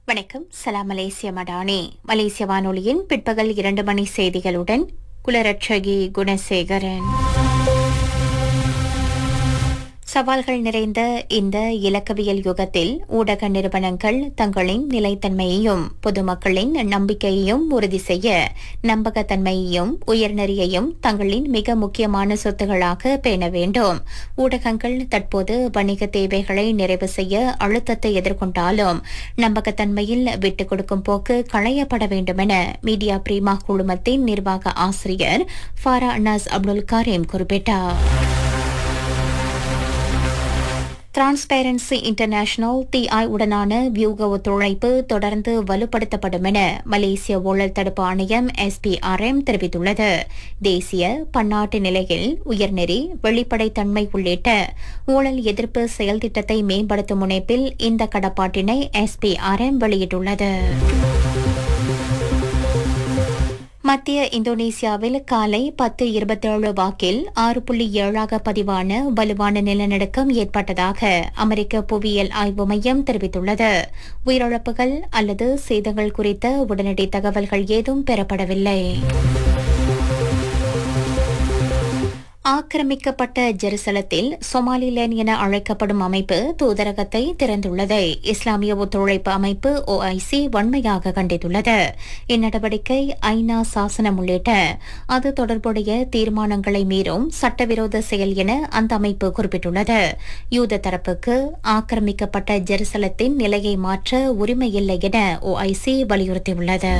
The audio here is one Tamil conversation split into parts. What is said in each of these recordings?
வணக்கம் சலாம் மலேசிய மடானி மலேசிய வானொலியின் பிற்பகல் இரண்டு மணி செய்திகளுடன் குலரட்சகி குணசேகரன் சவால்கள் நிறைந்த இந்த இலக்கவியல் யுகத்தில் ஊடக நிறுவனங்கள் தங்களின் நிலைத்தன்மையையும் பொதுமக்களின் நம்பிக்கையையும் உறுதி செய்ய நம்பகத்தன்மையையும் உயர்நெறியையும் தங்களின் மிக முக்கியமான சொத்துகளாக பேண வேண்டும் ஊடகங்கள் தற்போது வணிக தேவைகளை நிறைவு செய்ய அழுத்தத்தை எதிர்கொண்டாலும் நம்பகத்தன்மையில் விட்டுக் கொடுக்கும் போக்கு களையப்பட வேண்டுமென மீடியா பிரீமா குழுமத்தின் நிர்வாக ஆசிரியர் ஃபாரா அன்னாஸ் அப்துல் காரீம் குறிப்பிட்டார் டிரான்ஸ்பேரன்சி இன்டர்நேஷனல் டிஐ உடனான வியூக ஒத்துழைப்பு தொடர்ந்து வலுப்படுத்தப்படும் என மலேசிய ஊழல் தடுப்பு ஆணையம் எஸ்பிஆர்எம் தெரிவித்துள்ளது தேசிய பன்னாட்டு நிலையில் உயர்நெறி வெளிப்படைத்தன்மை உள்ளிட்ட ஊழல் எதிர்ப்பு செயல் திட்டத்தை மேம்படுத்தும் முனைப்பில் இந்த கடப்பாட்டினை எஸ்பிஆர்எம் வெளியிட்டுள்ளது மத்திய இந்தோனேசியாவில் காலை பத்து இருபத்தேழு வாக்கில் ஆறு புள்ளி ஏழாக பதிவான வலுவான நிலநடுக்கம் ஏற்பட்டதாக அமெரிக்க புவியியல் ஆய்வு மையம் தெரிவித்துள்ளது உயிரிழப்புகள் அல்லது சேதங்கள் குறித்த உடனடி தகவல்கள் ஏதும் பெறப்படவில்லை ஆக்கிரமிக்கப்பட்ட ஜெருசலத்தில் சொமாலிலேண்ட் என அழைக்கப்படும் அமைப்பு தூதரகத்தை திறந்துள்ளதை இஸ்லாமிய ஒத்துழைப்பு அமைப்பு ஓஐசி வன்மையாக கண்டித்துள்ளது இந்நடவடிக்கை ஐநா சாசனம் உள்ளிட்ட அது தொடர்புடைய தீர்மானங்களை மீறும் சட்டவிரோத செயல் என அந்த அமைப்பு குறிப்பிட்டுள்ளது யூத தரப்புக்கு ஆக்கிரமிக்கப்பட்ட ஜெருசலத்தின் நிலையை மாற்ற உரிமையில்லை என ஓஐசி வலியுறுத்தியுள்ளது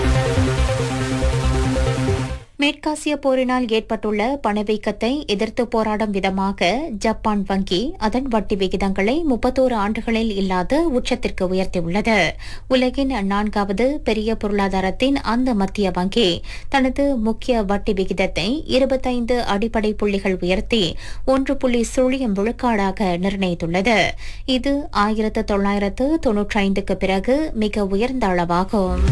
மேற்காசிய போரினால் ஏற்பட்டுள்ள பணவீக்கத்தை எதிர்த்து போராடும் விதமாக ஜப்பான் வங்கி அதன் வட்டி விகிதங்களை முப்பத்தோரு ஆண்டுகளில் இல்லாத உச்சத்திற்கு உயர்த்தியுள்ளது உலகின் நான்காவது பெரிய பொருளாதாரத்தின் அந்த மத்திய வங்கி தனது முக்கிய வட்டி விகிதத்தை இருபத்தைந்து அடிப்படை புள்ளிகள் உயர்த்தி ஒன்று புள்ளி சுழியம் விழுக்காடாக நிர்ணயித்துள்ளது இது ஆயிரத்து தொள்ளாயிரத்து தொன்னூற்றி ஐந்துக்கு பிறகு மிக உயர்ந்த அளவாகும்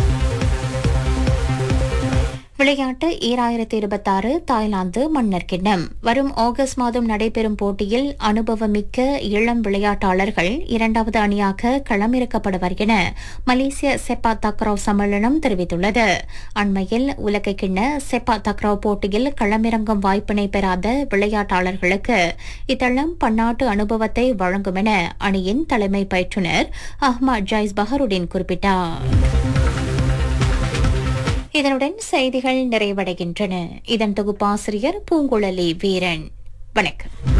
விளையாட்டு ஈராயிரத்தி இருபத்தாறு தாய்லாந்து மன்னர் கிண்ணம் வரும் ஆகஸ்ட் மாதம் நடைபெறும் போட்டியில் அனுபவமிக்க இளம் விளையாட்டாளர்கள் இரண்டாவது அணியாக களமிறக்கப்படுவர் என மலேசிய செப்பா தக்ராவ் சம்மேளனம் தெரிவித்துள்ளது அண்மையில் உலக கிண்ண செப்பா தக்ராவ் போட்டியில் களமிறங்கும் வாய்ப்பினை பெறாத விளையாட்டாளர்களுக்கு இத்தளம் பன்னாட்டு அனுபவத்தை வழங்கும் என அணியின் தலைமை பயிற்றுநர் அஹ்மத் ஜாய்ஸ் பஹருடின் குறிப்பிட்டார் இதனுடன் செய்திகள் நிறைவடைகின்றன இதன் தொகுப்பாசிரியர் பூங்குழலி வீரன் வணக்கம்